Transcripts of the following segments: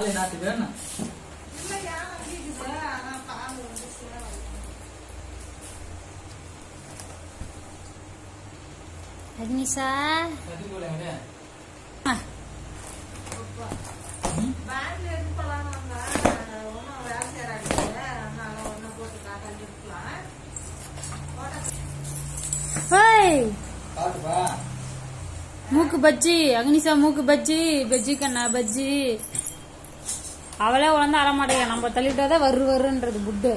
ஆளு நாத்துக்கு வேணும் இல்லையா, இருக்குது. ஆனா பால் வந்து சேரும். அக்னிஷா கட்டிக்கோல எங்க அப்பா. பேங்க்ல இருந்து போலான்னு வந்தேன். ஒண்ணும் வேலை செய்யறாங்க. அதனால ஒண்ணும் போட்டு காட்டாட்டி இருக்கலாம். ஓய் பாத்துப்பா மூக்கு பஜ்ஜி அக்னிஷா மூக்கு பஜ்ஜி பஜ்ஜி கண்ணா பஜ்ஜி அவளே உழந்து அறமாட்டேங்க நம்ம தள்ளிட்டாதான் வரு வருன்றது புட்டு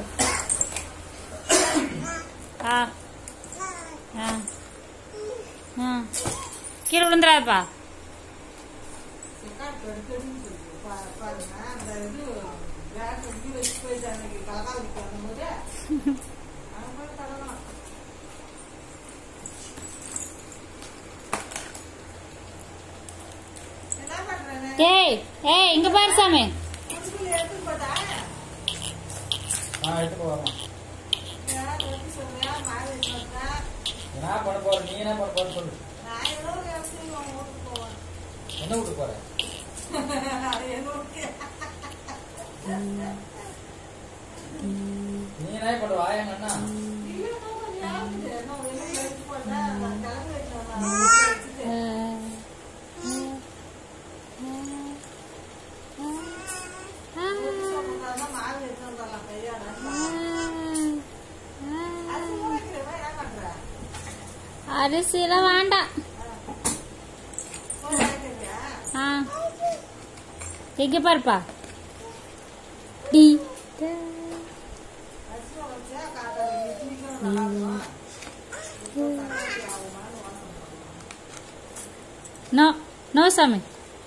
ஆ ஆ ஆ கீழே விழுந்துடாதப்பா செக்காட்டு எடுக்கணும்னு சொல்லி பா- பாருங்க. அந்த இது பேங்க் வந்து வச்சு போயிட்டு அன்னைக்கு கலகாவுக்கு வரும்போது அங்க போய் தடவலாம். என்ன பண்றேன்னு ஏய் ஏய் இங்க பாரு சாமி முதுகுல எடுத்து போட்டா நான் எடுத்து போவாமா யார் எடுத்து சொல்றியா மாறி வந்தா என்ன பண்ண போற நீ என்ன பண்ண போற சொல்லு நான் ஏதோ ஒரு இடத்துக்கு உன் வீட்டுக்கு போவேன் என்ன விட்டு போற அது எங்க வீட்டுக்கு நீ என்ன பண்ண வாயாங்க அண்ணா இல்ல, நான் கொஞ்சம் ஞாபகம் இல்லை. நான் வெளியில எடுத்து போட்டா, நான் கிளம்பி வச்சேன். நான் வீட்டுல வச்சுட்டு. எடுத்து சொன்னதால மாவு எடுத்து வந்துடலாம் கையால. அது ஊற வைக்கிறவன் என்ன பண்ற? அரிசியெல்லாம் வேண்டாம் ஊற வைக்கிறியா? ஆ எங்க பாருப்பா டி அரிசி ஊற வச்சா காலையில இட்லிக்கும் நல்லா இருக்கும். இப்போ சப்பாத்தி ஆகுமான்னு யோசனை பண்றேன். நோ நோ சாமி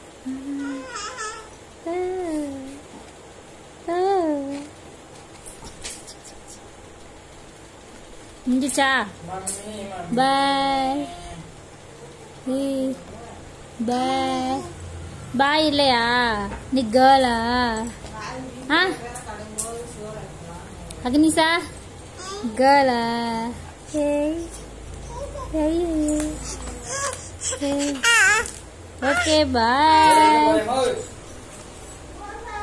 முடிஞ்சிச்சா மம்மி மம்மி பாய் பாய் பாய் இல்லையா நீ கேர்ளா ஆ வேற கடைம்போது சோறு எடுக்கலாம். அக்னிசா கேர்ளா ஏய் ஏய் ஏய் okay bye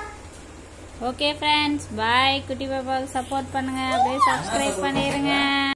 okay friends bye குட்டி பாப்பாவுக்கு சப்போர்ட் பண்ணுங்க அப்படியே சப்ஸ்கிரைப் பண்ணிருங்க